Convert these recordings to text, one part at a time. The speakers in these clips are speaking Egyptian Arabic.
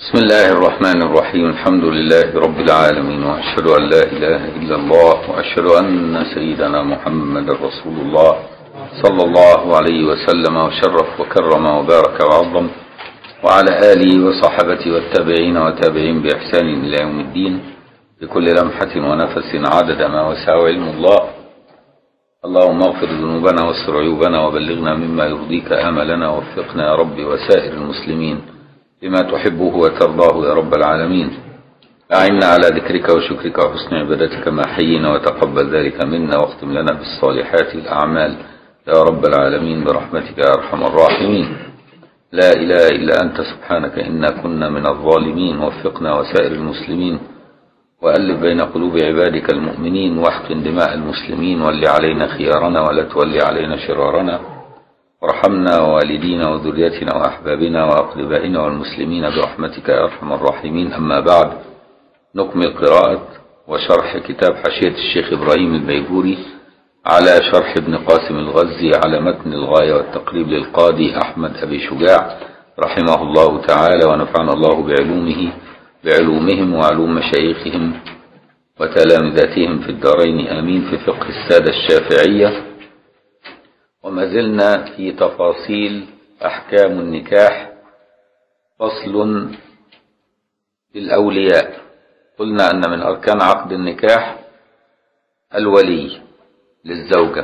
بسم الله الرحمن الرحيم الحمد لله رب العالمين وأشهد أن لا إله إلا الله وأشهد أن سيدنا محمد رسول الله صلى الله عليه وسلم وشرف وكرم وبارك وعظم وعلى آله وصحبه والتابعين وتابعين بإحسان إلى يوم الدين بكل لمحة ونفس عدد ما وسع علم الله اللهم اغفر ذنوبنا واستر عيوبنا وبلغنا مما يرضيك آملنا ووفقنا يا رب وسائر المسلمين لما تحبه وترضاه يا رب العالمين أعنا على ذكرك وشكرك وحسن عبادتك ما حيينا وتقبل ذلك منا واختم لنا بالصالحات الأعمال يا رب العالمين برحمتك يا أرحم الراحمين لا إله إلا أنت سبحانك إنا كنا من الظالمين وفقنا وسائر المسلمين وألف بين قلوب عبادك المؤمنين واحقن دماء المسلمين ول علينا خيارنا ولا تولي علينا شرارنا وارحمنا ووالدينا وذريتنا وأحبابنا وأقربائنا والمسلمين برحمتك يا أرحم الراحمين أما بعد نكمل قراءة وشرح كتاب حاشية الشيخ إبراهيم البيجوري على شرح ابن قاسم الغزي على متن الغاية والتقريب للقاضي أحمد أبي شجاع رحمه الله تعالى ونفعنا الله بعلومه بعلومهم وعلوم مشايخهم وتلامذتهم في الدارين آمين في فقه السادة الشافعية وما زلنا في تفاصيل أحكام النكاح فصل للأولياء قلنا أن من أركان عقد النكاح الولي للزوجة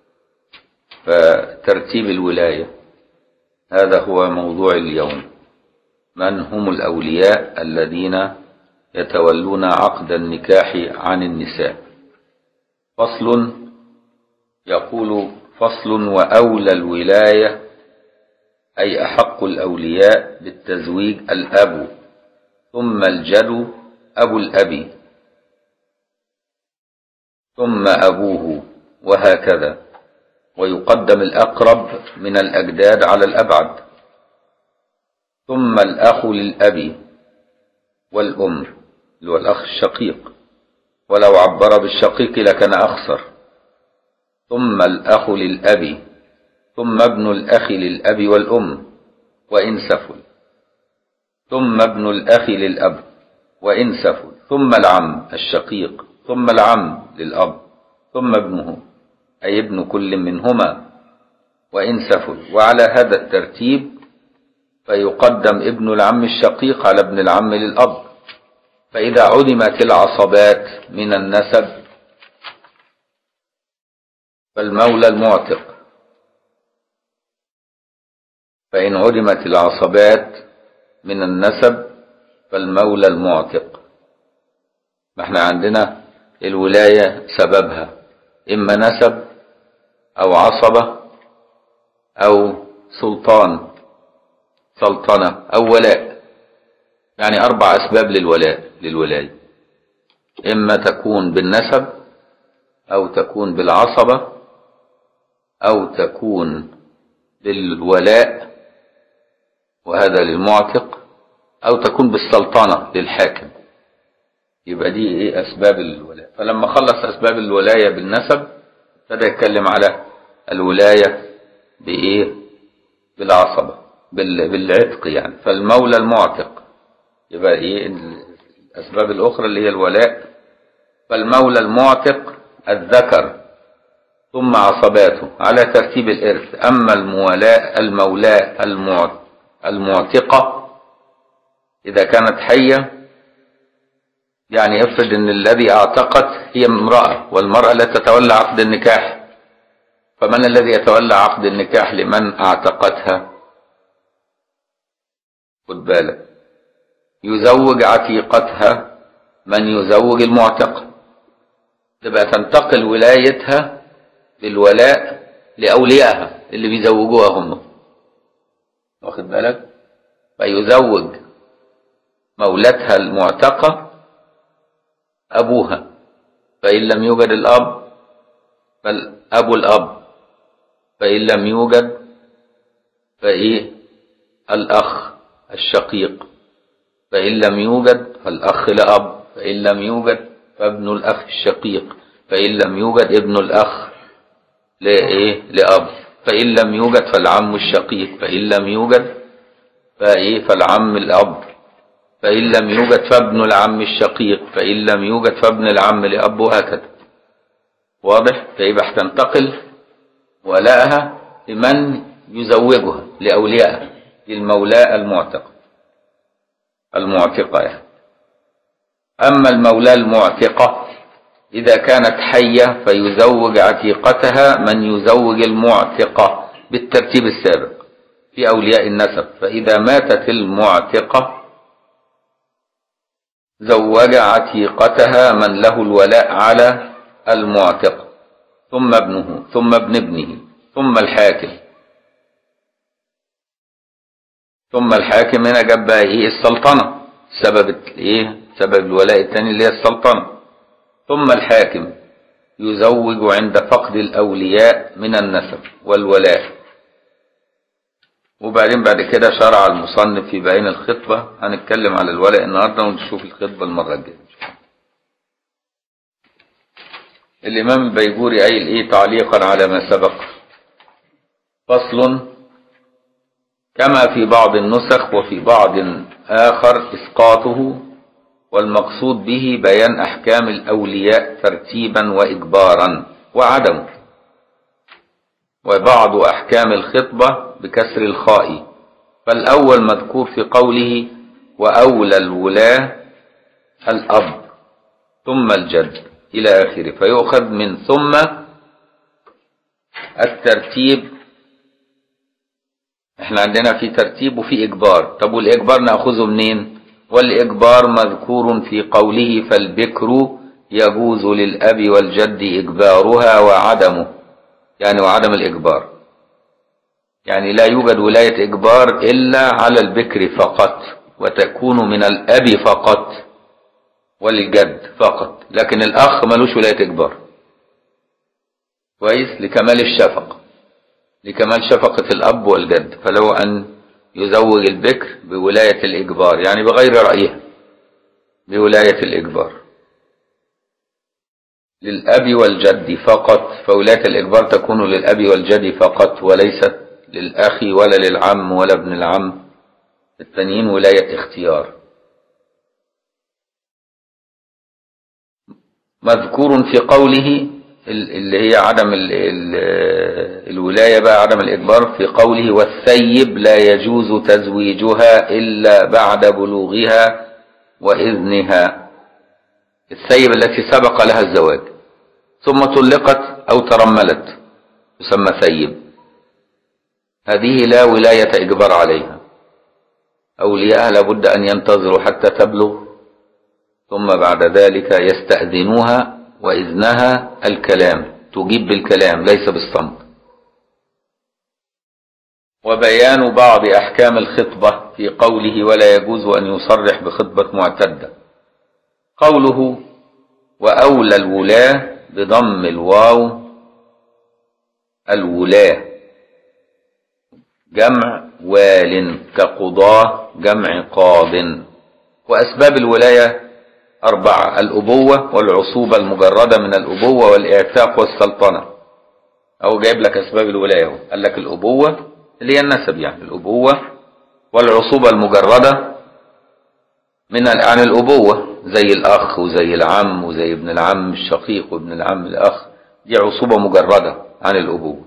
فترتيب الولاية هذا هو موضوع اليوم من هم الأولياء الذين يتولون عقد النكاح عن النساء فصل يقول فصل وأولى الولاية أي أحق الأولياء بالتزويج الأب ثم الجد أبو الأب ثم أبوه وهكذا ويقدم الأقرب من الأجداد على الأبعد ثم الأخ للأب والأم اللي هو الأخ الشقيق ولو عبر بالشقيق لكان أخسر ثم الأخ للأب ثم ابن الأخ للأب والأم وإن سفل ثم ابن الأخ للأب وإن سفل ثم العم الشقيق ثم العم للأب ثم ابنه أي ابن كل منهما وإن سفل وعلى هذا الترتيب فيقدم ابن العم الشقيق على ابن العم للأب فإذا عدمت العصبات من النسب فالمولى المعتق فإن عدمت العصبات من النسب فالمولى المعتق ما احنا عندنا الولاية سببها إما نسب أو عصبة أو سلطان سلطنة أو ولاء يعني أربع أسباب للولاء للولاية إما تكون بالنسب أو تكون بالعصبة أو تكون بالولاء وهذا للمعتق أو تكون بالسلطنة للحاكم يبقى دي إيه أسباب الولاء فلما خلص أسباب الولاية بالنسب ابتدى يتكلم على الولاية بإيه بالعصبة بالعتق يعني فالمولى المعتق يبقى إيه الأسباب الأخرى اللي هي الولاء فالمولى المعتق الذكر ثم عصباته على ترتيب الإرث أما المولاء المولاة المعتقة إذا كانت حية يعني افرض ان الذي اعتقت هي امرأة والمرأة لا تتولى عقد النكاح فمن الذي يتولى عقد النكاح لمن اعتقتها خد بالك يزوج عتيقتها من يزوج المعتقة تبقى تنتقل ولايتها بالولاء لأوليائها اللي بيزوجوها هم واخد بالك فيزوج مولاتها المعتقة أبوها فإن لم يوجد الأب فالأب الأب فإن لم يوجد فإيه الأخ الشقيق فإن لم يوجد فالأخ لأب فإن لم يوجد فابن الأخ الشقيق فإن لم يوجد ابن الأخ لإيه لأب فإن لم يوجد فالعم الشقيق فإن لم يوجد فإيه فالعم الأب فإن لم يوجد فابن العم الشقيق فإن لم يوجد فابن العم لأب وهكذا واضح فيبقى هتنتقل ولاءها لمن يزوجها لأوليائها للمولاة المعتق المعتقة يعني. أما المولاة المعتقة إذا كانت حية فيزوج عتيقتها من يزوج المعتقة بالترتيب السابق في أولياء النسب فإذا ماتت المعتقة زوج عتيقتها من له الولاء على المعتق ثم ابنه ثم ابن ابنه ثم الحاكم ثم الحاكم هنا جاب بقى ايه السلطنة سبب ايه سبب الولاء الثاني اللي هي السلطنة ثم الحاكم يزوج عند فقد الأولياء من النسب والولاء وبعدين بعد كده شرع المصنف في بيان الخطبة هنتكلم على الولاء النهاردة ونشوف الخطبة المرة الجاية الإمام البيجوري قايل إيه تعليقا على ما سبق فصل كما في بعض النسخ وفي بعض آخر إسقاطه والمقصود به بيان أحكام الأولياء ترتيبا وإجبارا وعدمه وبعض أحكام الخطبة بكسر الخاء فالأول مذكور في قوله وأولى الولاة الأب ثم الجد إلى آخره فيؤخذ من ثم الترتيب احنا عندنا في ترتيب وفي إجبار طب والإجبار نأخذه منين والإجبار مذكور في قوله فالبكر يجوز للأب والجد إجبارها وعدمه يعني وعدم الإجبار يعني لا يوجد ولاية إجبار إلا على البكر فقط وتكون من الأب فقط والجد فقط لكن الأخ ملوش ولاية إجبار كويس لكمال الشفقة لكمال شفقة الأب والجد فلو أن يزوج البكر بولاية الإجبار يعني بغير رأيها بولاية الإجبار للأب والجد فقط فولاية الإجبار تكون للأب والجد فقط وليست للأخ ولا للعم ولا ابن العم التانيين ولاية اختيار مذكور في قوله اللي هي عدم ال ال الولاية بقى عدم الإجبار في قوله والثيب لا يجوز تزويجها إلا بعد بلوغها وإذنها الثيب التي سبق لها الزواج ثم طلقت أو ترملت تسمى ثيب هذه لا ولاية إجبار عليها أولياءها لابد أن ينتظروا حتى تبلغ ثم بعد ذلك يستأذنوها وإذنها الكلام تجيب بالكلام ليس بالصمت وبيان بعض أحكام الخطبة في قوله ولا يجوز أن يصرح بخطبة معتدة قوله وأولى الولاة بضم الواو الولاة جمع وال كقضاة جمع قاض وأسباب الولاية أربعة الأبوة والعصوبة المجردة من الأبوة والإعتاق والسلطنة أو جايب لك أسباب الولاية قال لك الأبوة اللي هي النسب يعني الأبوة والعصوبة المجردة من عن الأبوة زي الأخ وزي العم وزي ابن العم الشقيق وابن العم الأخ دي عصوبة مجردة عن الأبوة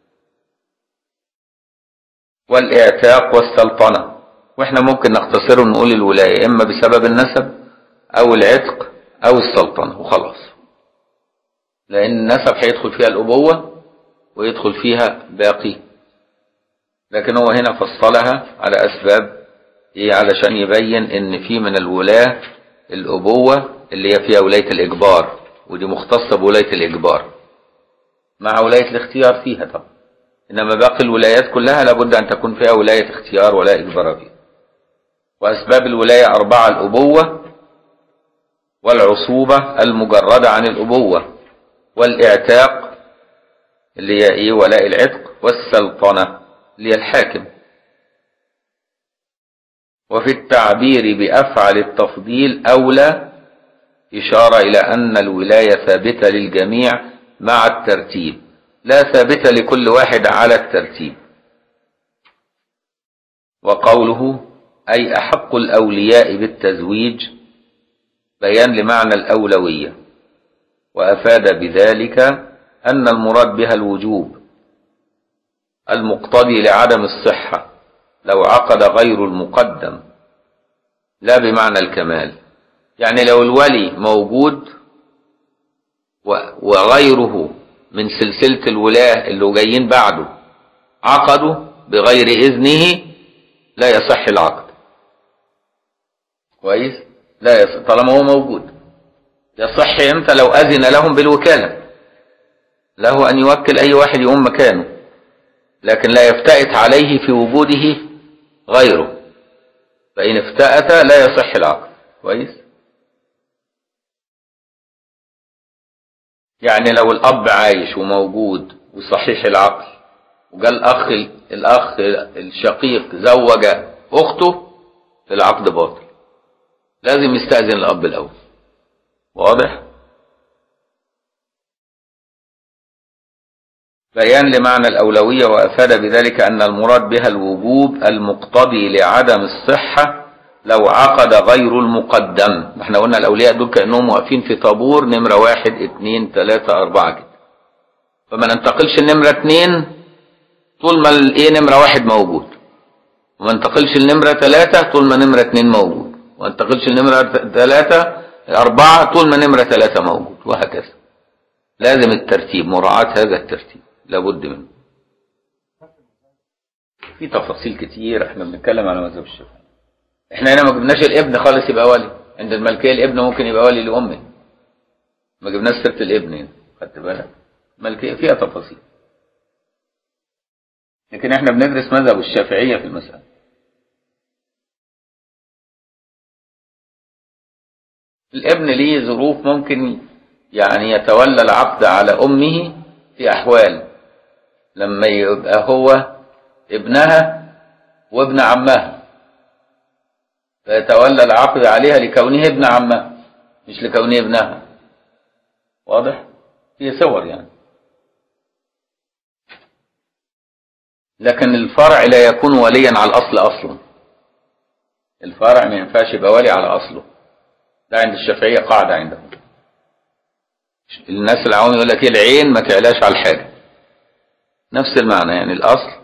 والإعتاق والسلطنة وإحنا ممكن نختصره نقول الولاية إما بسبب النسب أو العتق أو السلطنة وخلاص لأن النسب هيدخل فيها الأبوة ويدخل فيها باقي لكن هو هنا فصلها على أسباب إيه علشان يبين إن في من الولاة الأبوة اللي هي فيها ولاية الإجبار ودي مختصة بولاية الإجبار مع ولاية الاختيار فيها طبعا إنما باقي الولايات كلها لابد أن تكون فيها ولاية اختيار ولا إجبار فيها وأسباب الولاية أربعة الأبوة والعصوبة المجردة عن الأبوة والإعتاق اللي هي إيه ولاء العتق والسلطنة اللي هي الحاكم وفي التعبير بأفعل التفضيل أولى إشارة إلى أن الولاية ثابتة للجميع مع الترتيب لا ثابتة لكل واحد على الترتيب وقوله أي أحق الأولياء بالتزويج بيان لمعنى الأولوية وأفاد بذلك أن المراد بها الوجوب المقتضي لعدم الصحة لو عقد غير المقدم لا بمعنى الكمال يعني لو الولي موجود وغيره من سلسلة الولاة اللي جايين بعده عقدوا بغير إذنه لا يصح العقد كويس لا يصح طالما هو موجود يصح امتى لو أذن لهم بالوكالة له أن يوكل أي واحد يقوم مكانه لكن لا يفتئت عليه في وجوده غيره فإن افتأت لا يصح العقد كويس يعني لو الأب عايش وموجود وصحيح العقل وجاء الأخ الأخ الشقيق زوج أخته العقد باطل لازم يستأذن الأب الأول واضح؟ بيان لمعنى الأولوية وأفاد بذلك أن المراد بها الوجوب المقتضي لعدم الصحة لو عقد غير المقدم احنا قلنا الأولياء دول كأنهم واقفين في طابور نمرة واحد اتنين تلاتة أربعة كده فما ننتقلش النمرة اتنين طول ما الايه نمرة واحد موجود وما ننتقلش النمرة تلاتة طول ما نمرة اتنين موجود وما ننتقلش النمرة تلاتة أربعة طول ما نمرة تلاتة موجود وهكذا لازم الترتيب مراعاة هذا الترتيب لابد منه في تفاصيل كتير احنا بنتكلم على مذهب الشافعي احنا هنا ما جبناش الابن خالص يبقى ولي عند الملكيه الابن ممكن يبقى ولي لامه ما جبناش سيره الابن هنا خدت بالك الملكيه فيها تفاصيل لكن احنا بندرس مذهب الشافعيه في المساله الابن ليه ظروف ممكن يعني يتولى العقد على امه في احوال لما يبقى هو ابنها وابن عمها فيتولى العقد عليها لكونه ابن عمها مش لكونه ابنها واضح هي صور يعني لكن الفرع لا يكون وليا على الاصل اصلا الفرع ما ينفعش يبقى ولي على اصله ده عند الشافعيه قاعده عندهم الناس العوام يقول لك العين ما تعلاش على الحاجه نفس المعنى يعني الأصل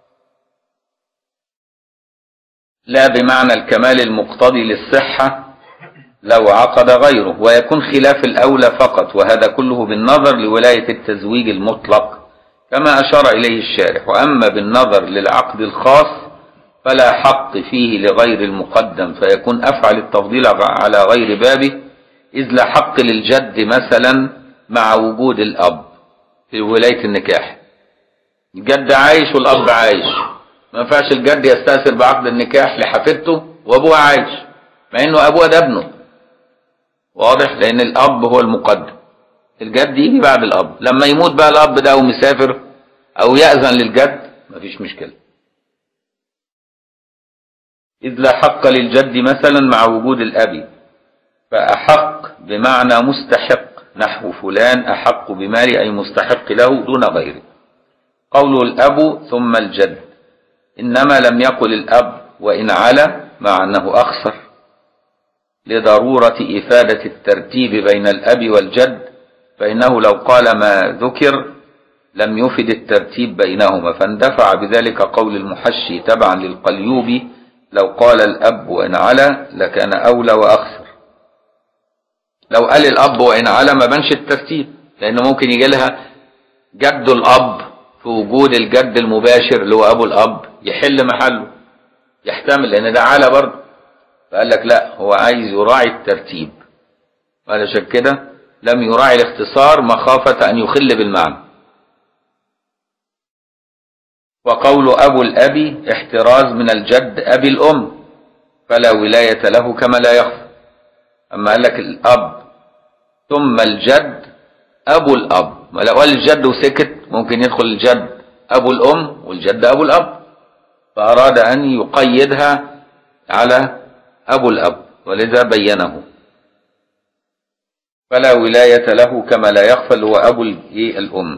لا بمعنى الكمال المقتضي للصحة لو عقد غيره ويكون خلاف الأولى فقط وهذا كله بالنظر لولاية التزويج المطلق كما أشار إليه الشارح وأما بالنظر للعقد الخاص فلا حق فيه لغير المقدم فيكون أفعل التفضيل على غير بابه إذ لا حق للجد مثلا مع وجود الأب في ولاية النكاح الجد عايش والاب عايش ما ينفعش الجد يستاثر بعقد النكاح لحفيدته وابوها عايش مع انه ابوها ده ابنه واضح لان الاب هو المقدم الجد يجي بعد الاب لما يموت بقى الاب ده ومسافر او ياذن للجد مفيش مشكله اذ لا حق للجد مثلا مع وجود الاب فاحق بمعنى مستحق نحو فلان احق بمالي اي مستحق له دون غيره قوله الأب ثم الجد إنما لم يقل الأب وإن على مع أنه أخسر لضرورة إفادة الترتيب بين الأب والجد فإنه لو قال ما ذكر لم يفد الترتيب بينهما فاندفع بذلك قول المحشي تبعا للقليوبي لو قال الأب وإن على لكان أولى وأخسر لو قال الأب وإن على ما بنش الترتيب لأنه ممكن يجي لها جد الأب في وجود الجد المباشر اللي هو ابو الاب يحل محله يحتمل لان ده على برضه فقال لك لا هو عايز يراعي الترتيب علشان كده لم يراعي الاختصار مخافة أن يخل بالمعنى وقول أبو الأب احتراز من الجد أبي الأم فلا ولاية له كما لا يخفى أما قال لك الأب ثم الجد أبو الأب ما لو قال الجد وسكت ممكن يدخل الجد أبو الأم والجد أبو الأب فأراد أن يقيدها على أبو الأب ولذا بينه فلا ولاية له كما لا يخفى اللي هو أبو الأم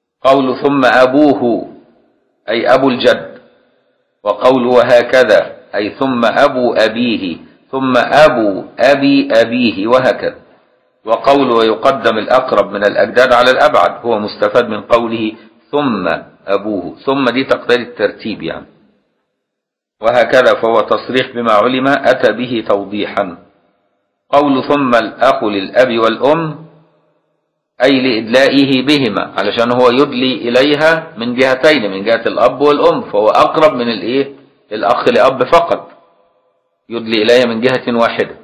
قول ثم أبوه أي أبو الجد وقول وهكذا أي ثم أبو أبيه ثم أبو أبي أبيه وهكذا وقوله ويقدم الأقرب من الأجداد على الأبعد هو مستفاد من قوله ثم أبوه ثم دي تقتضي الترتيب يعني وهكذا فهو تصريح بما علم أتى به توضيحا قول ثم الأخ للأب والأم أي لإدلائه بهما علشان هو يدلي إليها من جهتين من جهة الأب والأم فهو أقرب من الإيه الأخ لأب فقط يدلي إليها من جهة واحدة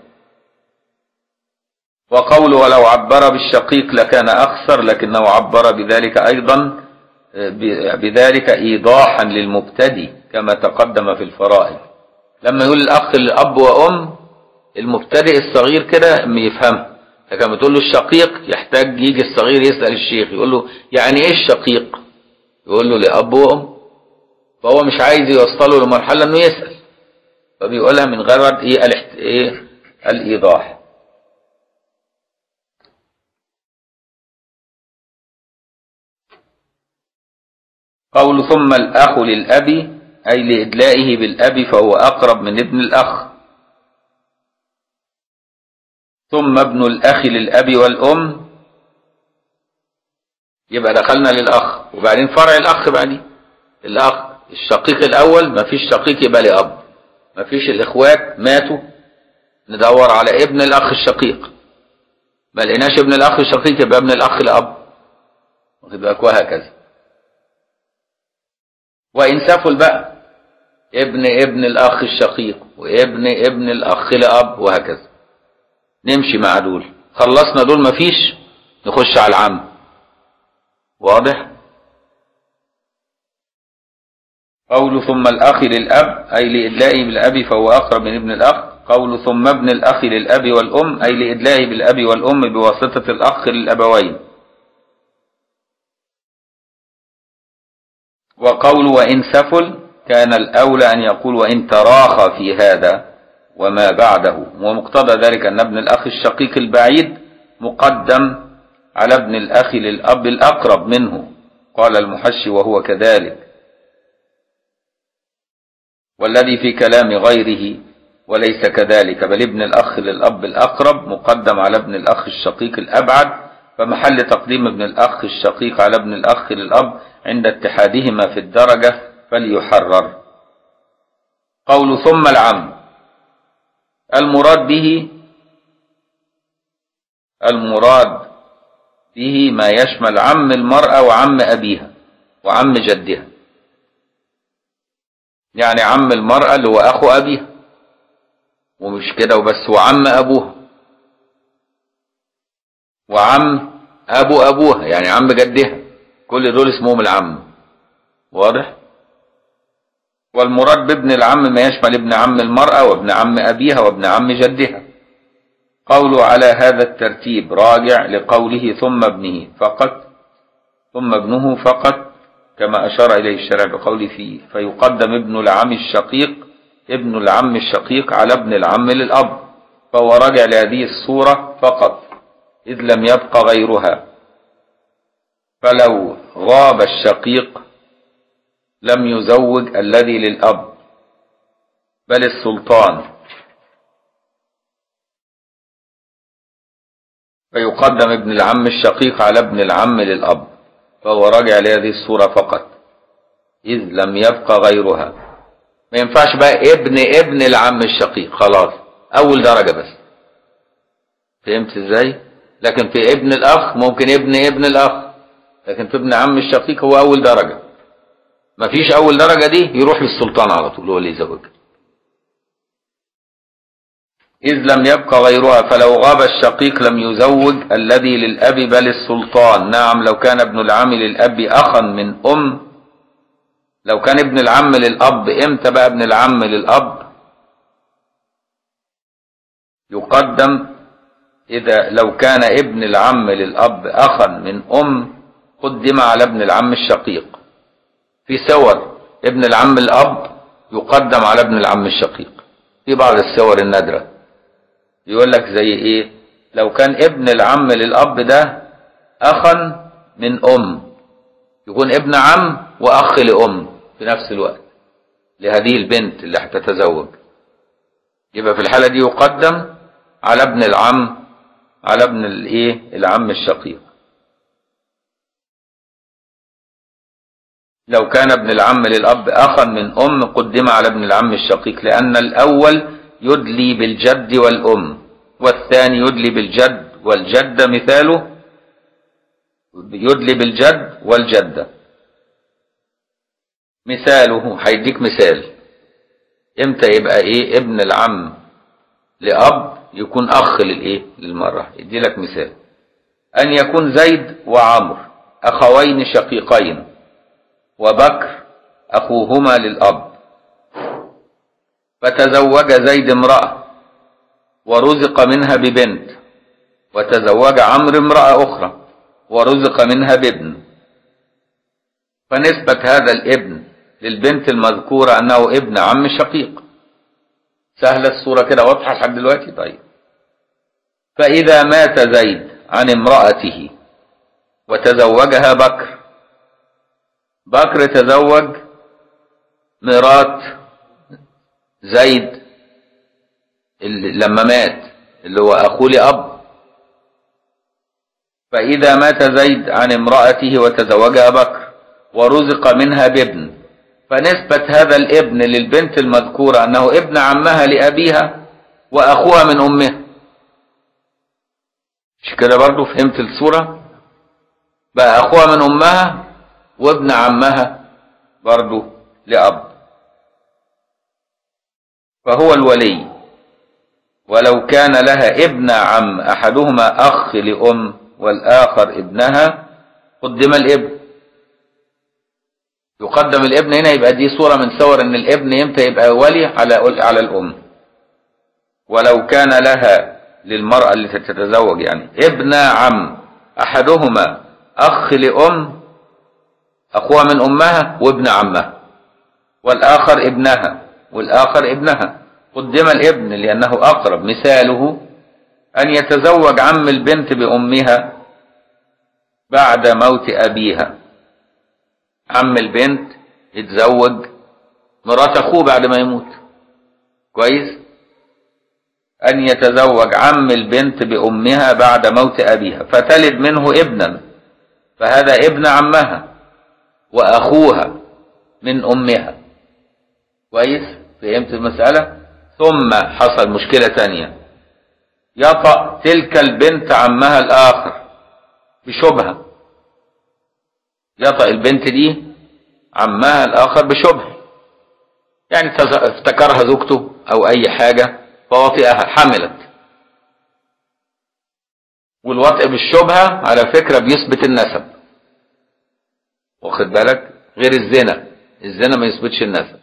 وقول ولو عبر بالشقيق لكان أخسر لكنه عبر بذلك أيضا بذلك إيضاحا للمبتدي كما تقدم في الفرائض لما يقول الأخ لأب وأم المبتدئ الصغير كده يفهمها لكن بتقول له الشقيق يحتاج يجي الصغير يسأل الشيخ يقول له يعني ايه الشقيق يقول له لأب وأم فهو مش عايز يوصله لمرحلة انه يسأل فبيقولها من غرض ايه, الاحت... إيه الإيضاح قول ثم الأخ للأب أي لإدلائه بالأب فهو أقرب من ابن الأخ ثم ابن الأخ للأب والأم يبقى دخلنا للأخ وبعدين فرع الأخ بعدين الأخ الشقيق الأول ما فيش شقيق يبقى لأب ما فيش الإخوات ماتوا ندور على ابن الأخ الشقيق ما لقيناش ابن الأخ الشقيق يبقى ابن الأخ لأب واخد بالك وهكذا وإن سفل بقى ابن ابن الأخ الشقيق وابن ابن الأخ لأب وهكذا نمشي مع دول خلصنا دول مفيش نخش على العم واضح قول ثم الأخ للأب أي لإدلائه بالأب فهو أقرب من ابن الأخ قول ثم ابن الأخ للأب والأم أي لإدلائه بالأب والأم بواسطة الأخ للأبوين وقول وإن سفل كان الأولى أن يقول وإن تراخى في هذا وما بعده ومقتضى ذلك أن ابن الأخ الشقيق البعيد مقدم على ابن الأخ للأب الأقرب منه قال المحشي وهو كذلك والذي في كلام غيره وليس كذلك بل ابن الأخ للأب الأقرب مقدم على ابن الأخ الشقيق الأبعد فمحل تقديم ابن الأخ الشقيق على ابن الأخ للأب عند اتحادهما في الدرجة فليحرر قول ثم العم المراد به المراد به ما يشمل عم المرأة وعم أبيها وعم جدها يعني عم المرأة اللي هو أخو أبيها ومش كده وبس وعم أبوها وعم أبو أبوها يعني عم جدها كل دول اسمهم العم واضح والمراد بابن العم ما يشمل ابن عم المرأة وابن عم أبيها وابن عم جدها قوله على هذا الترتيب راجع لقوله ثم ابنه فقط ثم ابنه فقط كما أشار إليه الشرع بقوله فيه فيقدم ابن العم الشقيق ابن العم الشقيق على ابن العم للأب فهو راجع لهذه الصورة فقط إذ لم يبق غيرها فلو غاب الشقيق لم يزوج الذي للأب بل السلطان فيقدم ابن العم الشقيق على ابن العم للأب فهو راجع لهذه الصورة فقط إذ لم يبق غيرها ما ينفعش بقى ابن ابن العم الشقيق خلاص أول درجة بس فهمت ازاي لكن في ابن الأخ ممكن ابن ابن الأخ لكن في ابن عم الشقيق هو أول درجة ما فيش أول درجة دي يروح للسلطان على طول هو اللي يزوج إذ لم يبق غيرها فلو غاب الشقيق لم يزوج الذي للأب بل السلطان نعم لو كان ابن العم للأب أخا من أم لو كان ابن العم للأب إمتى بقى ابن العم للأب يقدم إذا لو كان ابن العم للأب أخا من أم قدم على ابن العم الشقيق في سور ابن العم الأب يقدم على ابن العم الشقيق في بعض السور النادرة يقول لك زي ايه لو كان ابن العم للأب ده أخا من أم يكون ابن عم وأخ لأم في نفس الوقت لهذه البنت اللي هتتزوج يبقى في الحالة دي يقدم على ابن العم على ابن الايه العم الشقيق لو كان ابن العم للأب أخا من أم قدم على ابن العم الشقيق لأن الأول يدلي بالجد والأم والثاني يدلي بالجد والجدة مثاله يدلي بالجد والجدة مثاله هيديك مثال امتى يبقى ايه ابن العم لأب يكون أخ للايه للمرأة يدي لك مثال أن يكون زيد وعمر أخوين شقيقين وبكر أخوهما للأب فتزوج زيد امرأة ورزق منها ببنت وتزوج عمرو امرأة أخرى ورزق منها بابن فنسبة هذا الابن للبنت المذكورة أنه ابن عم شقيق سهلة الصورة كده واضحة لحد دلوقتي طيب فإذا مات زيد عن امرأته وتزوجها بكر بكر تزوج مرات زيد اللي لما مات اللي هو أخوه لأب فإذا مات زيد عن امرأته وتزوجها بكر ورزق منها بابن فنسبة هذا الابن للبنت المذكورة أنه ابن عمها لأبيها وأخوها من أمها مش كده برضو فهمت الصورة بقى أخوها من أمها وابن عمها برضو لأب فهو الولي ولو كان لها ابن عم أحدهما أخ لأم والآخر ابنها قدم الابن يقدم الابن هنا يبقى دي صورة من صور ان الابن امتى يبقى ولي على على الام ولو كان لها للمرأة التي تتزوج يعني ابن عم احدهما اخ لام اخوها من امها وابن عمها والاخر ابنها والاخر ابنها قدم الابن لانه اقرب مثاله ان يتزوج عم البنت بامها بعد موت ابيها عم البنت يتزوج مرات اخوه بعد ما يموت كويس ان يتزوج عم البنت بامها بعد موت ابيها فتلد منه ابنا فهذا ابن عمها واخوها من امها كويس فهمت المسألة ثم حصل مشكلة تانية يطأ تلك البنت عمها الآخر بشبهة يطأ البنت دي عمها الآخر بشبهة يعني افتكرها زوجته أو أي حاجة فوطئها حملت والوطئ بالشبهة على فكرة بيثبت النسب واخد بالك غير الزنا الزنا ما يثبتش النسب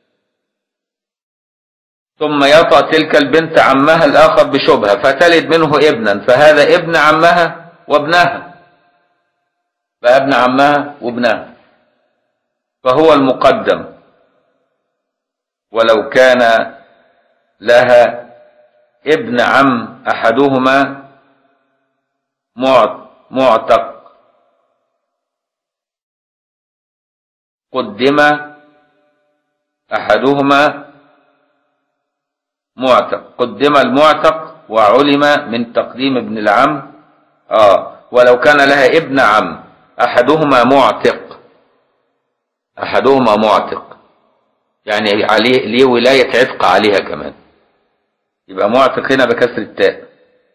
ثم يطأ تلك البنت عمها الآخر بشبهة فتلد منه ابنا فهذا ابن عمها وابنها فابن عمها وابنها فهو المقدم ولو كان لها ابن عم أحدهما معتق قدم أحدهما معتق قدم المعتق وعلم من تقديم ابن العم آه ولو كان لها ابن عم أحدهما معتق أحدهما معتق يعني عليه ليه ولاية عتق عليها كمان يبقى معتق هنا بكسر التاء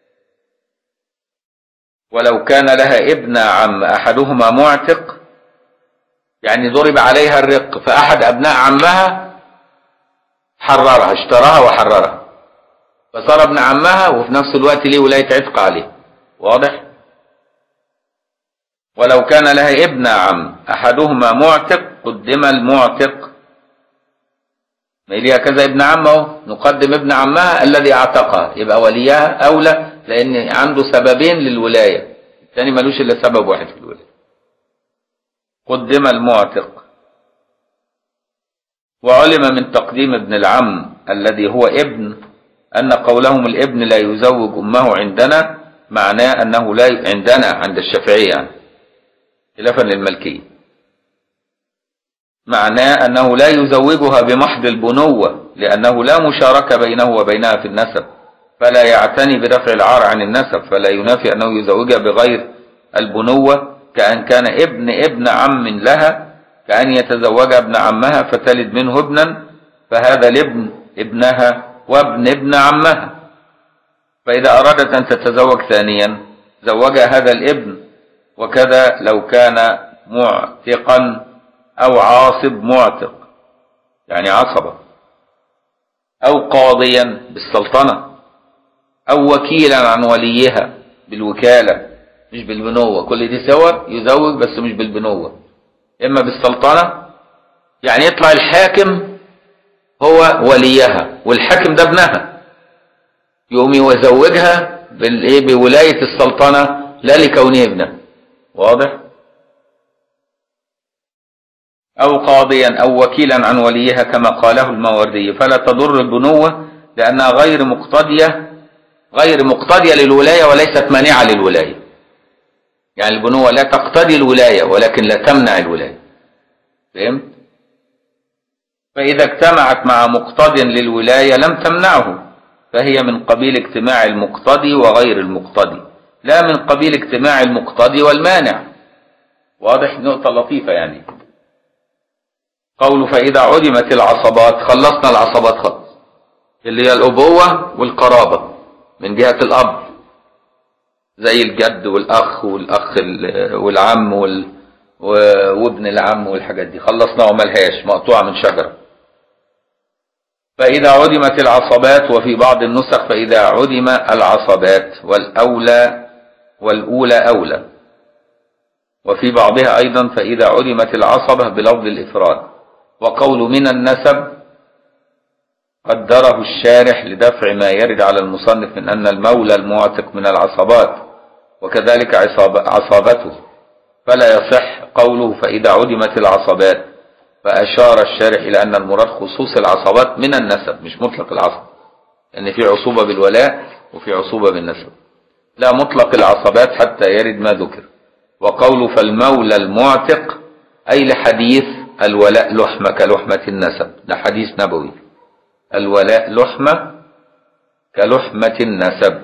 ولو كان لها ابن عم أحدهما معتق يعني ضرب عليها الرق فأحد أبناء عمها حررها اشتراها وحررها فصار ابن عمها وفي نفس الوقت ليه ولاية عتق عليه واضح ولو كان لها ابن عم أحدهما معتق قدم المعتق ما ليها كذا ابن عمه نقدم ابن عمها الذي اعتقها يبقى وليها أولى لأن عنده سببين للولاية الثاني ملوش إلا سبب واحد في الولاية قدم المعتق وعلم من تقديم ابن العم الذي هو ابن أن قولهم الابن لا يزوج أمه عندنا معناه أنه لا عندنا عند الشافعية يعني خلافا للملكية معناه أنه لا يزوجها بمحض البنوة لأنه لا مشاركة بينه وبينها في النسب فلا يعتني بدفع العار عن النسب فلا ينافي أنه يزوجها بغير البنوة كأن كان ابن ابن عم لها كأن يتزوجها ابن عمها فتلد منه ابنا فهذا الابن ابنها وابن ابن عمها فإذا أرادت أن تتزوج ثانيا زوجها هذا الابن وكذا لو كان معتقا أو عاصب معتق يعني عصبة أو قاضيا بالسلطنة أو وكيلا عن وليها بالوكالة مش بالبنوة كل دي سوا يزوج بس مش بالبنوة إما بالسلطنة يعني يطلع الحاكم هو وليها والحاكم ده ابنها يقوم يزوجها بالايه بولاية السلطنة لا لكونه ابنه واضح أو قاضيا أو وكيلا عن وليها كما قاله الماوردي فلا تضر البنوة لأنها غير مقتضية غير مقتضية للولاية وليست مانعة للولاية يعني البنوة لا تقتضي الولاية ولكن لا تمنع الولاية فهمت؟ فإذا اجتمعت مع مقتض للولاية لم تمنعه فهي من قبيل اجتماع المقتضي وغير المقتضي لا من قبيل اجتماع المقتضي والمانع واضح نقطة لطيفة يعني قوله فإذا عدمت العصبات خلصنا العصبات خالص اللي هي الأبوة والقرابة من جهة الأب زي الجد والأخ والأخ والعم وال... وابن العم والحاجات دي خلصناها وملهاش مقطوعة من شجرة فإذا عدمت العصبات وفي بعض النسخ فإذا عدم العصبات والأولى والأولى أولى وفي بعضها أيضا فإذا عدمت العصبة بلفظ الإفراد وقول من النسب قدره الشارح لدفع ما يرد على المصنف من أن المولى المعتق من العصبات وكذلك عصاب عصابته فلا يصح قوله فإذا عدمت العصبات فأشار الشارح إلى أن المراد خصوص العصبات من النسب مش مطلق العصب لأن في عصوبة بالولاء وفي عصوبة بالنسب لا مطلق العصبات حتى يرد ما ذكر وقوله فالمولى المعتق أي لحديث الولاء لحمة كلحمة النسب ده حديث نبوي الولاء لحمة كلحمة النسب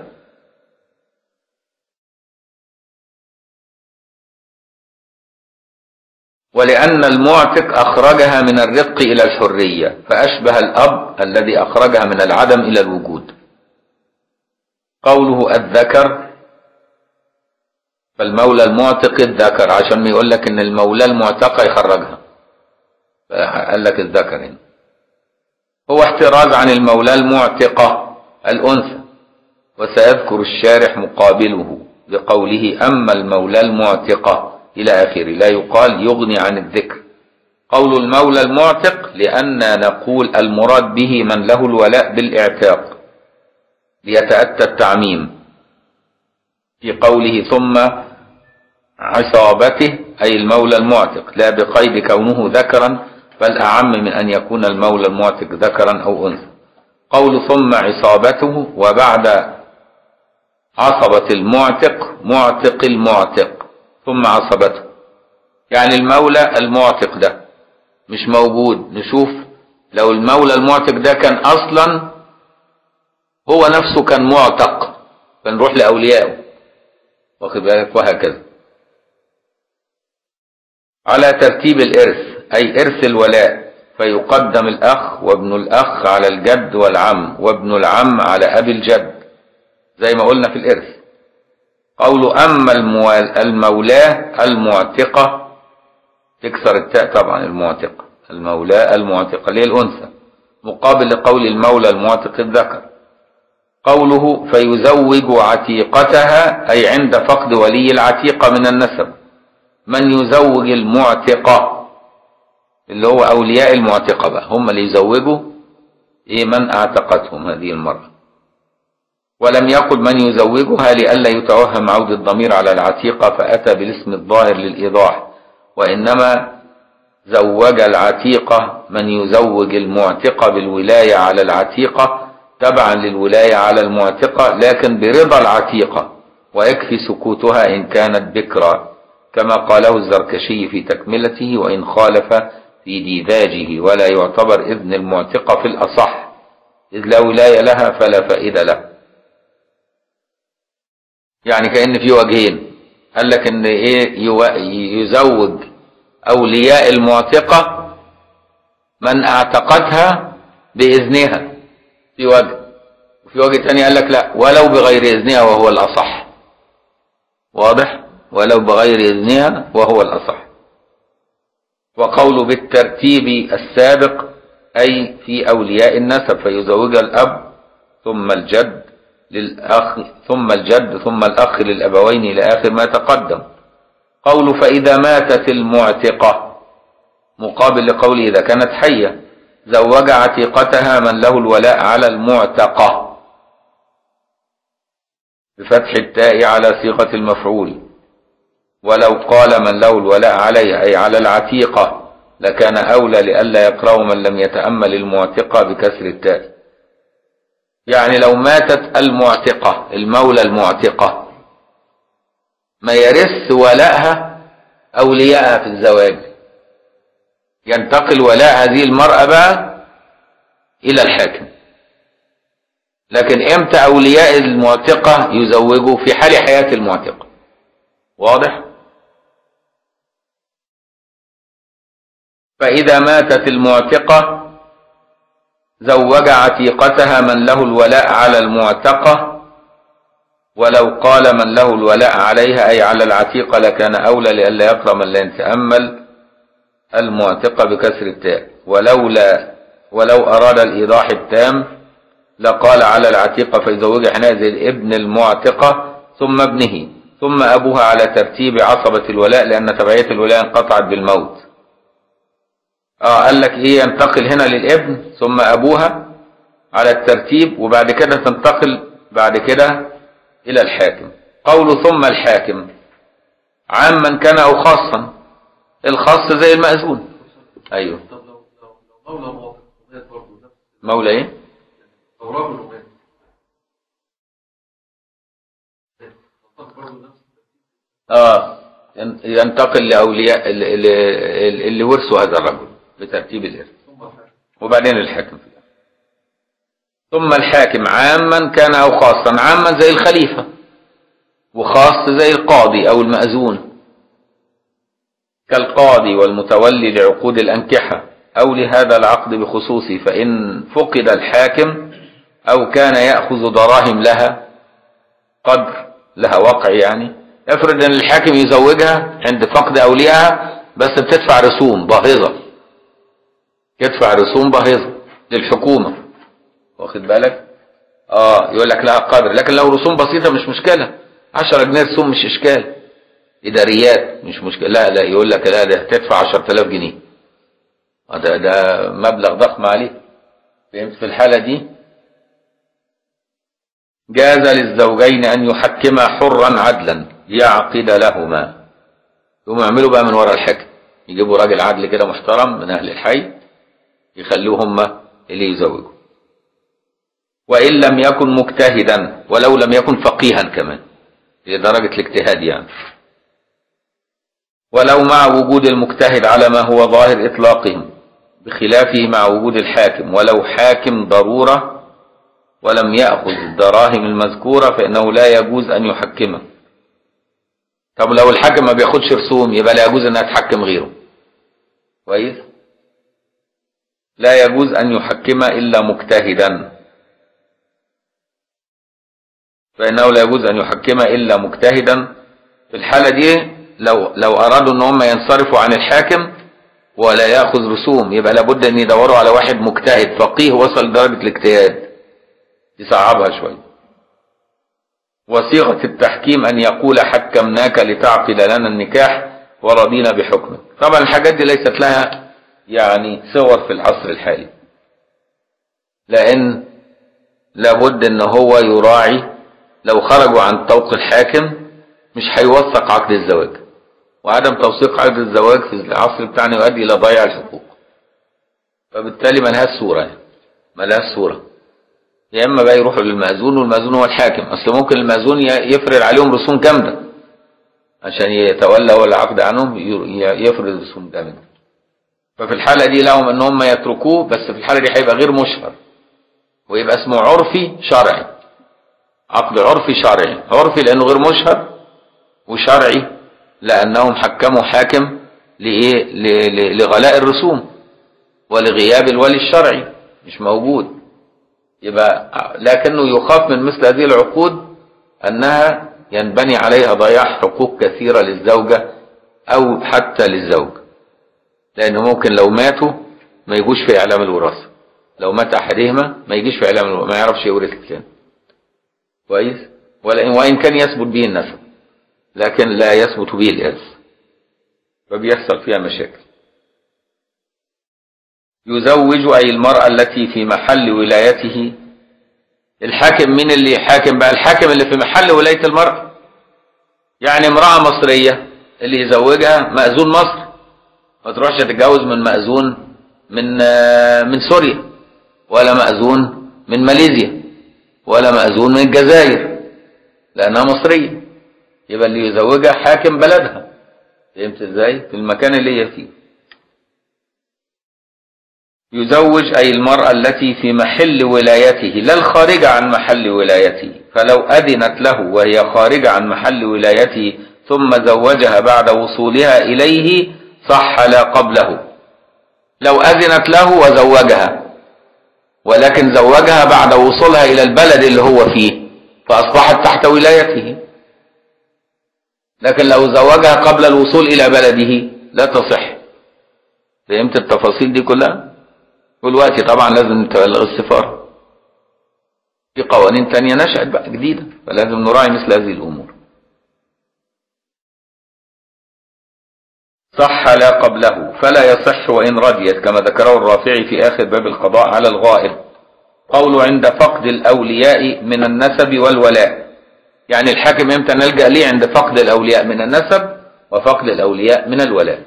ولأن المعتق أخرجها من الرق إلى الحرية فأشبه الأب الذي أخرجها من العدم إلى الوجود قوله الذكر فالمولى المعتق الذكر عشان ما يقول لك ان المولى المعتقة يخرجها قال لك الذكر هنا هو احتراز عن المولى المعتقة الأنثى وسيذكر الشارح مقابله بقوله أما المولى المعتقة إلى آخره لا يقال يغني عن الذكر قول المولى المعتق لأننا نقول المراد به من له الولاء بالإعتاق ليتأتى التعميم في قوله ثم عصابته أي المولى المعتق لا بقيد كونه ذكرا بل أعم من أن يكون المولى المعتق ذكرا أو أنثى قول ثم عصابته وبعد عصبة المعتق معتق المعتق ثم عصبته يعني المولى المعتق ده مش موجود نشوف لو المولى المعتق ده كان أصلا هو نفسه كان معتق فنروح لأوليائه واخد بالك وهكذا على ترتيب الإرث أي إرث الولاء فيقدم الأخ وابن الأخ على الجد والعم وابن العم على أبي الجد زي ما قلنا في الإرث قول أما المولاه المعتقة تكسر التاء طبعا المعتقة المولاه المعتقة اللي هي الأنثى مقابل لقول المولى المعتق الذكر قوله فيزوج عتيقتها أي عند فقد ولي العتيقة من النسب من يزوج المعتقة اللي هو أولياء المعتقة بقى هم اللي يزوجوا إيه من أعتقتهم هذه المرأة ولم يقل من يزوجها لئلا يتوهم عود الضمير على العتيقة فأتى بالاسم الظاهر للإيضاح وإنما زوج العتيقة من يزوج المعتقة بالولاية على العتيقة تبعا للولاية على المعتقة لكن برضا العتيقة ويكفي سكوتها إن كانت بكرا كما قاله الزركشي في تكملته وإن خالف في ديباجه ولا يعتبر إذن المعتقة في الأصح إذ لا ولاية لها فلا فائدة له يعني كأن في وجهين قال لك إن إيه يزوج أولياء المعتقة من اعتقتها بإذنها في وجه وفي وجه تاني قال لك لا ولو بغير إذنها وهو الأصح واضح ولو بغير إذنها وهو الأصح وقول بالترتيب السابق أي في أولياء النسب فيزوج الأب ثم الجد للأخ ثم الجد ثم الأخ للأبوين إلى آخر ما تقدم قول فإذا ماتت المعتقة مقابل لقوله إذا كانت حية زوج عتيقتها من له الولاء على المعتقة بفتح التاء على صيغة المفعول ولو قال من له الولاء عليه أي على العتيقة لكان أولى لئلا يقرأ من لم يتأمل المعتقة بكسر التاء يعني لو ماتت المعتقة المولى المعتقة ما يرث ولاءها أولياءها في الزواج ينتقل ولاء هذه المرأة بقى إلى الحاكم لكن امتى أولياء المعتقة يزوجوا في حال حياة المعتقة واضح فإذا ماتت المعتقة زوج عتيقتها من له الولاء على المعتقة ولو قال من له الولاء عليها أي على العتيقة لكان أولى لئلا يقرأ من لا يتأمل المعتقة بكسر التاء ولولا ولو أراد الإيضاح التام لقال على العتيقة فيزوج حينئذ ابن المعتقة ثم ابنه ثم أبوها على ترتيب عصبة الولاء لأن تبعية الولاء انقطعت بالموت اه قال لك ايه ينتقل هنا للابن ثم ابوها على الترتيب وبعد كده تنتقل بعد كده الى الحاكم قول ثم الحاكم عاما كان او خاصا الخاص زي المأذون ايوه طب لو لو لو مولى موافق ومات برضه نفس مولى ايه لو رجل ومات طب برضه نفس اه ين- ينتقل لاولياء ال- ال- ال- اللي ورثوا هذا الرجل بترتيب الارث ثم الحاكم وبعدين الحاكم في الآخر. ثم الحاكم عاما كان أو خاصا عاما زي الخليفة وخاص زي القاضي أو المأذون كالقاضي والمتولي لعقود الأنكحة أو لهذا العقد بخصوصه فإن فقد الحاكم أو كان يأخذ دراهم لها قدر لها وقع يعني افرض ان الحاكم يزوجها عند فقد اوليائها بس بتدفع رسوم باهظه يدفع رسوم باهظه للحكومه واخد بالك اه يقول لك لها قدر لكن لو رسوم بسيطه مش مشكله 10 جنيه رسوم مش اشكال اداريات مش مشكله لا لا يقول لك لا ده تدفع 10000 جنيه آه ده ده مبلغ ضخم عليك فهمت في الحاله دي جاز للزوجين أن يحكما حرا عدلا يعقد لهما يقوموا يعملوا بقى من وراء الحكم يجيبوا راجل عدل كده محترم من أهل الحي يخلوه هم اللي يزوجوا وإن لم يكن مجتهدا ولو لم يكن فقيها كمان لدرجة الاجتهاد يعني ولو مع وجود المجتهد على ما هو ظاهر إطلاقهم بخلافه مع وجود الحاكم ولو حاكم ضرورة ولم يأخذ الدراهم المذكورة فإنه لا يجوز أن يحكمه طب لو الحاكم ما بياخدش رسوم يبقى لا يجوز أنها تحكم غيره كويس لا يجوز أن يحكم إلا مجتهدا فإنه لا يجوز أن يحكم إلا مجتهدا في الحالة دي لو لو أرادوا أن هم ينصرفوا عن الحاكم ولا يأخذ رسوم يبقى لابد أن يدوروا على واحد مجتهد فقيه وصل لدرجة الاجتهاد يصعبها شوية وصيغة التحكيم أن يقول حكمناك لتعقد لنا النكاح ورضينا بحكمك طبعا الحاجات دي ليست لها يعني صور في العصر الحالي لأن لابد أن هو يراعي لو خرجوا عن طوق الحاكم مش هيوثق عقد الزواج وعدم توثيق عقد الزواج في العصر بتاعنا يؤدي إلى ضياع الحقوق فبالتالي ما لهاش صورة يعني ما لهاش صورة يا اما بقى يروحوا للمأذون والمأذون هو الحاكم اصل ممكن المأذون يفرض عليهم رسوم جامده عشان يتولى هو العقد عنهم ي- يفرض رسوم جامده ففي الحالة دي لهم ان هم يتركوه بس في الحالة دي هيبقى غير مشهر ويبقى اسمه عرفي شرعي عقد عرفي شرعي عرفي لانه غير مشهر وشرعي لانهم حكموا حاكم لايه ل- ل- لغلاء الرسوم ولغياب الولي الشرعي مش موجود يبقى لكنه يخاف من مثل هذه العقود انها ينبني عليها ضياع حقوق كثيرة للزوجة او حتى للزوج لانه ممكن لو ماتوا ما يجوش في اعلام الوراثة لو مات احدهما ما يجيش في اعلام الوراثة ما يعرفش يورث الثاني كويس ولا وان كان يثبت به النسب لكن لا يثبت به الارث فبيحصل فيها مشاكل يزوج أي المرأة التي في محل ولايته الحاكم مين اللي يحاكم بقى الحاكم اللي في محل ولاية المرأة يعني امرأة مصرية اللي يزوجها مأذون مصر ما تروحش تتجوز من مأذون من آه، من سوريا ولا مأذون من ماليزيا ولا مأذون من الجزائر لأنها مصرية يبقى اللي يزوجها حاكم بلدها فهمت ازاي في المكان اللي هي فيه يزوج أي المرأة التي في محل ولايته لا الخارجة عن محل ولايته فلو أذنت له وهي خارجة عن محل ولايته ثم زوجها بعد وصولها إليه صح لا قبله لو أذنت له وزوجها ولكن زوجها بعد وصولها إلى البلد اللي هو فيه فأصبحت تحت ولايته لكن لو زوجها قبل الوصول إلى بلده لا تصح فهمت التفاصيل دي كلها والوقت طبعا لازم نتبلغ السفارة في قوانين تانية نشأت بقى جديدة فلازم نراعي مثل هذه الأمور صح لا قبله فلا يصح وإن رضيت كما ذكره الرافعي في آخر باب القضاء على الغائب قول عند فقد الأولياء من النسب والولاء يعني الحاكم امتى نلجأ ليه عند فقد الأولياء من النسب وفقد الأولياء من الولاء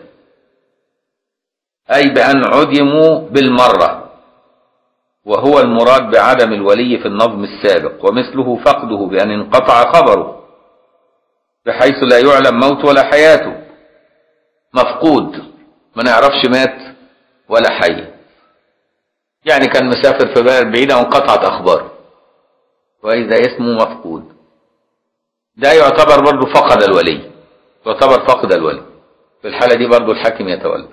أي بأن عدموا بالمرة وهو المراد بعدم الولي في النظم السابق ومثله فقده بأن انقطع خبره بحيث لا يعلم موت ولا حياته مفقود ما نعرفش مات ولا حي يعني كان مسافر في بلد بعيدة وانقطعت أخباره وإذا اسمه مفقود ده يعتبر برضه فقد الولي يعتبر فقد الولي في الحالة دي برضه الحاكم يتولى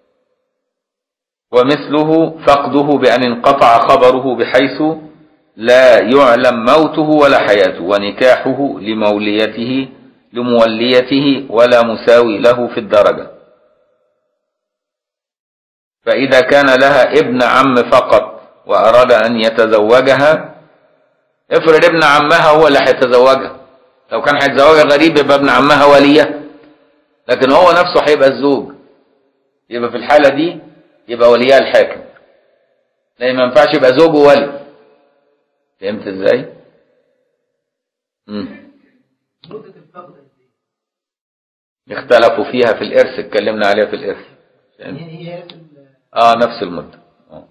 ومثله فقده بأن انقطع خبره بحيث لا يعلم موته ولا حياته ونكاحه لموليته لموليته ولا مساوي له في الدرجة فإذا كان لها ابن عم فقط وأراد أن يتزوجها افرض ابن عمها هو اللي هيتزوجها لو كان هيتزوجها غريب يبقى ابن عمها وليه لكن هو نفسه هيبقى الزوج يبقى في الحالة دي يبقى وليها الحاكم لان ما ينفعش يبقى زوج وولي فهمت ازاي مم. مدة الفقد قد ايه؟ اختلفوا فيها في الارث اتكلمنا عليها في الارث فهمت؟ هي هي نفس ال- اه نفس المدة آه.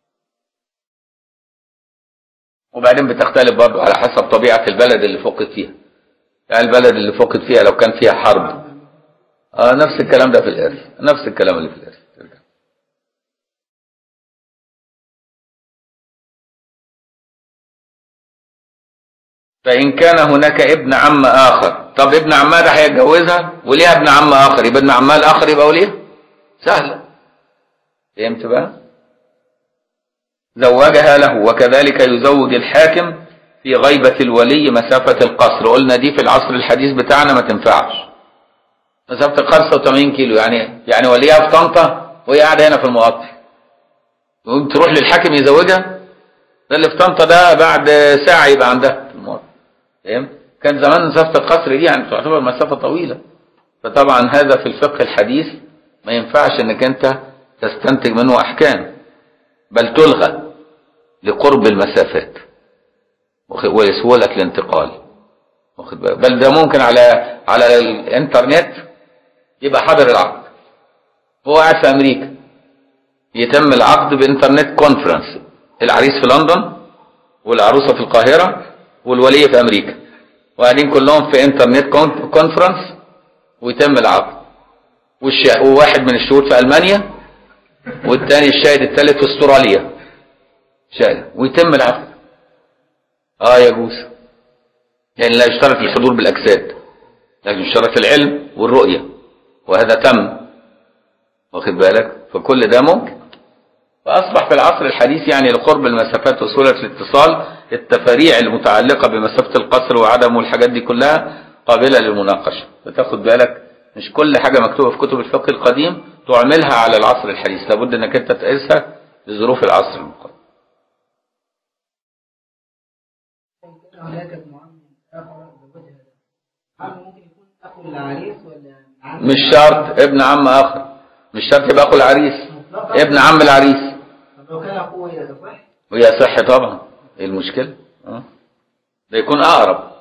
وبعدين بتختلف برضو على حسب طبيعة البلد اللي فقد فيها يعني البلد اللي فقد فيها لو كان فيها حرب اه نفس الكلام ده في الارث نفس الكلام اللي في الارث ترجع. فإن كان هناك ابن عم آخر طب ابن عمها ده هيتجوزها وليها ابن عم آخر يبقى ابن عمها الآخر يبقى وليها سهلة فهمت بقى زوجها له وكذلك يزوج الحاكم في غيبة الولي مسافة القصر قلنا دي في العصر الحديث بتاعنا ما تنفعش مسافة القصر 80 كيلو يعني يعني وليها في طنطا وهي قاعدة هنا في المقطع تقوم تروح للحاكم يزوجها ده اللي في طنطا ده بعد ساعة يبقى عندها في المقطع فاهم كان زمان مسافة القصر دي يعني تعتبر مسافة طويلة فطبعا هذا في الفقه الحديث ما ينفعش انك انت تستنتج منه احكام بل تلغى لقرب المسافات واخد- ولسهولة الانتقال واخد بالك؟ بل ده ممكن على على الانترنت يبقى حاضر العقد هو قاعد في امريكا يتم العقد بانترنت كونفرنس العريس في لندن والعروسه في القاهره والولي في امريكا وقاعدين كلهم في انترنت كون- كونفرنس ويتم العقد والش... وواحد من الشهود في المانيا والتاني الشاهد الثالث في استراليا شاهد ويتم العقد اه يجوز يعني لا يشترط الحضور بالاجساد لكن يشترط العلم والرؤيه وهذا تم واخد بالك فكل ده ممكن فاصبح في العصر الحديث يعني لقرب المسافات وسهوله الاتصال التفاريع المتعلقه بمسافه القصر وعدمه والحاجات دي كلها قابله للمناقشه فتاخد بالك مش كل حاجه مكتوبه في كتب الفقه القديم تعملها على العصر الحديث لابد انك انت تقيسها بظروف العصر المقدم كان هناك معامل آخر بوجه عم ممكن يكون أخو العريس ولا عم مش شرط ابن عم اخر مش شرط يبقى اخو العريس ابن عم العريس طب لو كان أخوه يصح ويصح طبعا ايه المشكله اه ده يكون اقرب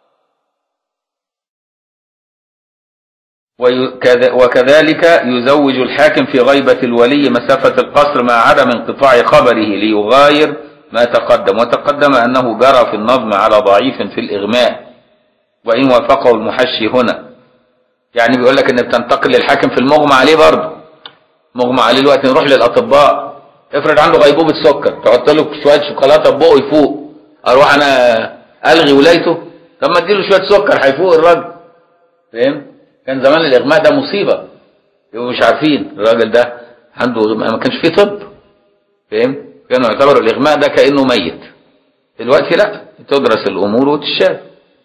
ويكذ- وكذلك يزوج الحاكم في غيبة الولي مسافة القصر مع عدم انقطاع خبره ليغاير ما تقدم وتقدم أنه جرى في النظم على ضعيف في الإغماء وإن وافقه المحشي هنا يعني بيقول لك إن بتنتقل للحاكم في المغمى عليه برضه مغمى عليه الوقت نروح للأطباء افرض عنده غيبوبة سكر تحط له شوية شوكولاتة في بقه يفوق أروح أنا ألغي ولايته طب ما اديله شوية سكر هيفوق الراجل فاهم كان زمان الإغماء ده مصيبة يبقوا مش عارفين الراجل ده عنده إغماء ما كانش فيه طب فاهم كانوا يعتبروا الإغماء ده كأنه ميت دلوقتي لا تدرس الأمور وتشاف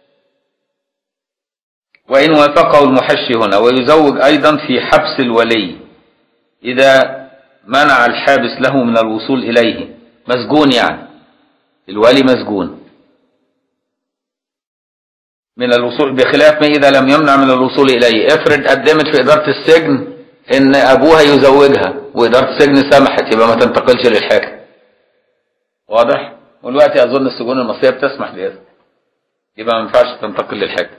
وإن وافقه المحشي هنا ويزوج أيضا في حبس الولي إذا منع الحابس له من الوصول إليه مسجون يعني الولي مسجون من الوصول بخلاف ما إذا لم يمنع من الوصول إليه افرض قدمت في إدارة السجن إن أبوها يزوجها وإدارة السجن سمحت يبقى ما تنتقلش للحاكم واضح؟ والوقت أظن السجون المصرية بتسمح بهذا يبقى ما ينفعش تنتقل للحاكم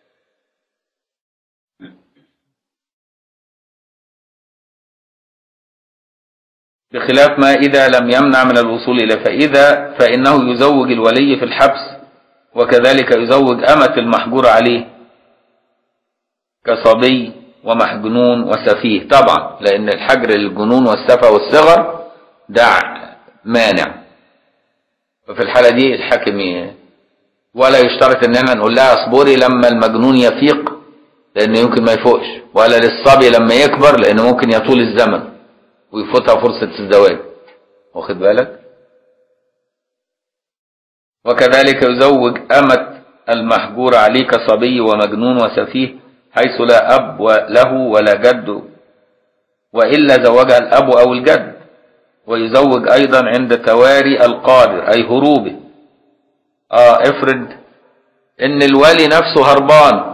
بخلاف ما إذا لم يمنع من الوصول إليه فإذا فإنه يزوج الولي في الحبس وكذلك يزوج أمة المحجور عليه كصبي ومحجنون وسفيه طبعا لأن الحجر للجنون والسفة والصغر ده مانع ففي الحالة دي الحاكم ي- ولا يشترط ان احنا نقول لها اصبري لما المجنون يفيق لان يمكن ما يفوقش ولا للصبي لما يكبر لان ممكن يطول الزمن ويفوتها فرصة الزواج واخد بالك وكذلك يزوج أمة المحجور عليه كصبي ومجنون وسفيه حيث لا أب له ولا جد وإلا زوجها الأب أو الجد ويزوج أيضا عند تواري القادر أي هروبه آه افرض إن الولي نفسه هربان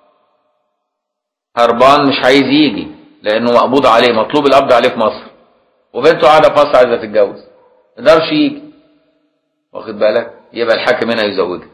هربان مش عايز يجي لأنه مقبوض عليه مطلوب القبض عليه في مصر وبنته قاعدة في مصر عايزة تتجوز ما يقدرش يجي واخد بالك يبقى الحاكم هنا يزوجها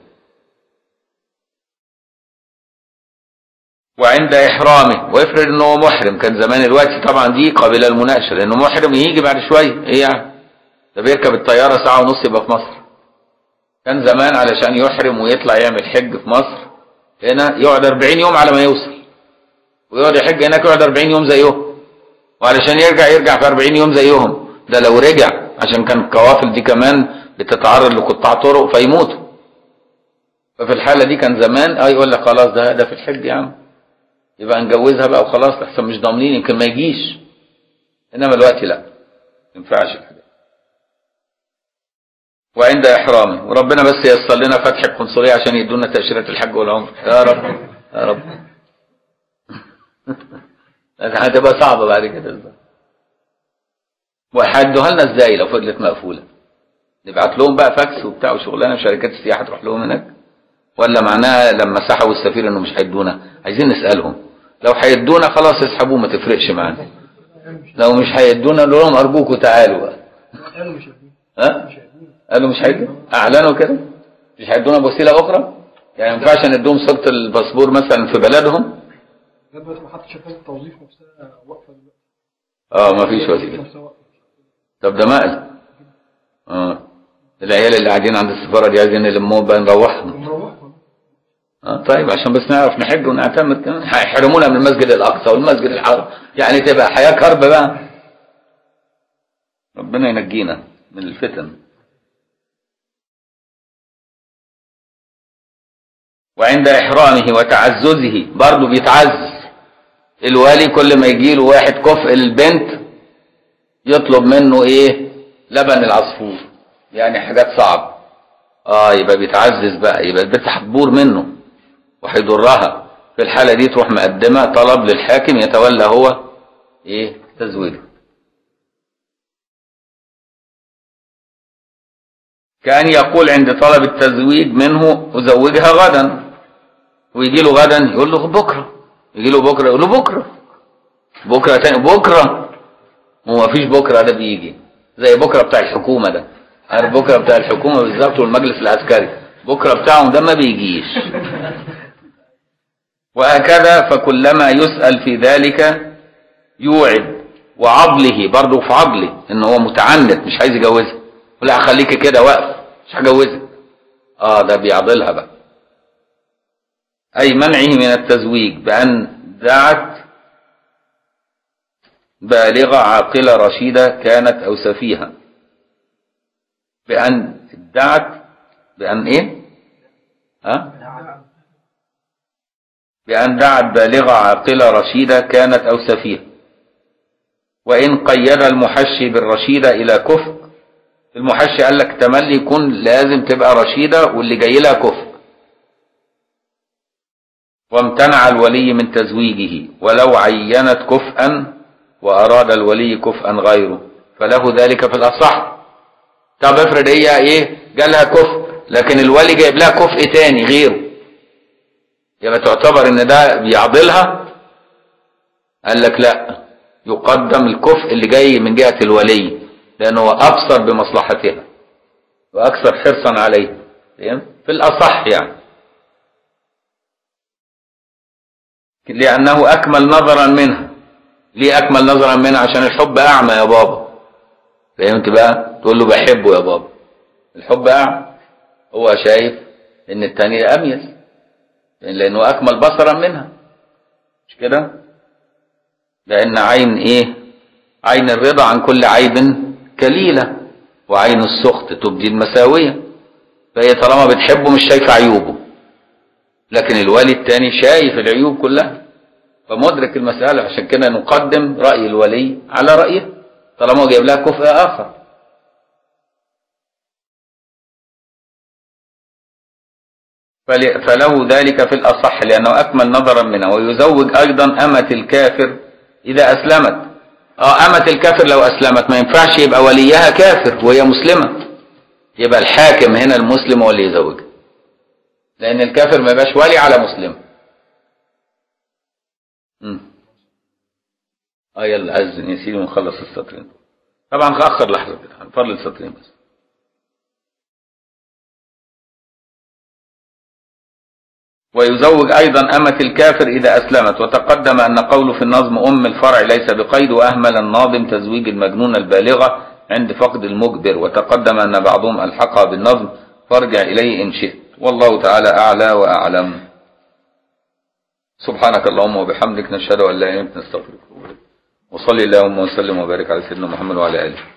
وعند إحرامه وافرض إن هو محرم كان زمان الوقت طبعا دي قابلة للمناقشة لأنه محرم يجي بعد شوية إيه يعني ده بيركب الطيارة ساعة ونص يبقى في مصر كان زمان علشان يحرم ويطلع يعمل حج في مصر هنا يقعد 40 يوم على ما يوصل ويقعد يحج هناك يقعد 40 يوم زيهم وعلشان يرجع يرجع في 40 يوم زيهم ده لو رجع عشان كان القوافل دي كمان بتتعرض لقطاع طرق فيموتوا ففي الحالة دي كان زمان اه يقول لك خلاص ده ده في الحج يا عم يبقى نجوزها بقى وخلاص احسن مش ضامنين يمكن ما يجيش انما الوقت لا ما ينفعش الحاجات وعند احرامه وربنا بس ييسر لنا فتح القنصليه عشان يدونا تاشيره الحج والعمره يا رب يا رب هتبقى صعبه بعد كده وهيدوها لنا ازاي لو فضلت مقفوله نبعت لهم بقى فاكس وبتاع وشغلانه شركات السياحه تروح لهم هناك ولا معناها لما سحبوا السفير انه مش هيدونا عايزين نسالهم لو هيدونا خلاص اسحبوه ما تفرقش معانا لو مش هيدونا نقول لهم ارجوكوا تعالوا بقى قالوا مش هيدونا ها مش هيدونا قالوا مش هيدوا اعلنوا كده مش هيدونا بوسيله اخرى يعني ما ينفعش ندوهم صوره الباسبور مثلا في بلدهم لغايه دلوقتي ما حتى شركات التوظيف نفسها واقفه دلوقتي اه ما فيش وسيله نفسها واقفة. طب ده مقل اه العيال اللي قاعدين عند السفاره دي عايزين نلمهم بقى نروحهم ونروح اه طيب عشان بس نعرف نحج ونعتمد كمان هيحرمونا من المسجد الاقصى والمسجد الحرام يعني تبقى حياه كرب بقى ربنا ينجينا من الفتن وعند إحرامه وتعززه برضه بيتعزز الوالي كل ما يجي له واحد كفء للبنت يطلب منه ايه لبن العصفور يعني حاجات صعبة اه يبقى بيتعزز بقى يبقى البنت هتبور منه وهيضرها في الحالة دي تروح مقدمة طلب للحاكم يتولى هو ايه تزويجها كان يقول عند طلب التزويج منه أزوجها غدا ويجي له غدا يقول له بكرة يجي له بكرة يقول له بكرة بكرة تاني بكرة وما فيش بكرة ده بيجي زي بكرة بتاع الحكومة ده عارف بكرة بتاع الحكومة بالظبط والمجلس العسكري بكرة بتاعهم ده ما بيجيش وهكذا فكلما يسأل في ذلك يوعد وعضله برضه في عضله ان هو متعنت مش عايز يجوزها لا خليكي كده واقف مش هجوزك اه ده بيعضلها بقى اي منعه من التزويج بان دعت بالغة عاقلة رشيدة كانت او سفيهة بان ادعت بان ايه ها بان دعت بالغة عاقلة رشيدة كانت او سفيهة وان قيد المحشي بالرشيدة الى كفر المحشي قال لك تملي يكون لازم تبقى رشيدة واللي جاي لها كفء وامتنع الولي من تزويجه ولو عينت كفءا وأراد الولي كفءا غيره فله ذلك في الأصح طب افرض هي ايه جالها كفء لكن الولي جايب لها كفء تاني غيره يبقى تعتبر ان ده بيعضلها قال لك لا يقدم الكفء اللي جاي من جهة الولي لأنه هو أبصر بمصلحتها وأكثر حرصا عليها في الأصح يعني لأنه أكمل نظرا منها ليه أكمل نظرا منها عشان الحب أعمى يا بابا فهمت بقى تقول له بحبه يا بابا الحب أعمى هو شايف إن التاني أميز لأنه أكمل بصرا منها مش كده لأن عين إيه عين الرضا عن كل عيب كليلة وعين السخط تبدي المساوية فهي طالما بتحبه مش شايفة عيوبه لكن الولي التاني شايف العيوب كلها فمدرك المسألة عشان كده نقدم رأي الولي على رأيه طالما هو جايب لها كفء آخر فله ذلك في الأصح لأنه أكمل نظرا منه ويزوج أيضا أمة الكافر إذا أسلمت اه أمة الكافر لو أسلمت ما ينفعش يبقى وليها كافر وهي مسلمة يبقى الحاكم هنا المسلم هو اللي يزوجها لأن الكافر ما يبقاش ولي على مسلم امم اه يلا أذن يا سيدي ونخلص السطرين طبعا هأخر لحظة كده هنفضل السطرين بس ويزوج أيضا أمة الكافر إذا أسلمت وتقدم أن قوله في النظم أم الفرع ليس بقيد وأهمل الناظم تزويج المجنون البالغة عند فقد المجبر وتقدم أن بعضهم ألحقها بالنظم فارجع إليه إن شئت والله تعالى أعلى وأعلم سبحانك اللهم وبحمدك نشهد أن لا إله إلا أنت نستغفرك وصلي اللهم وسلم وبارك على سيدنا محمد وعلى آله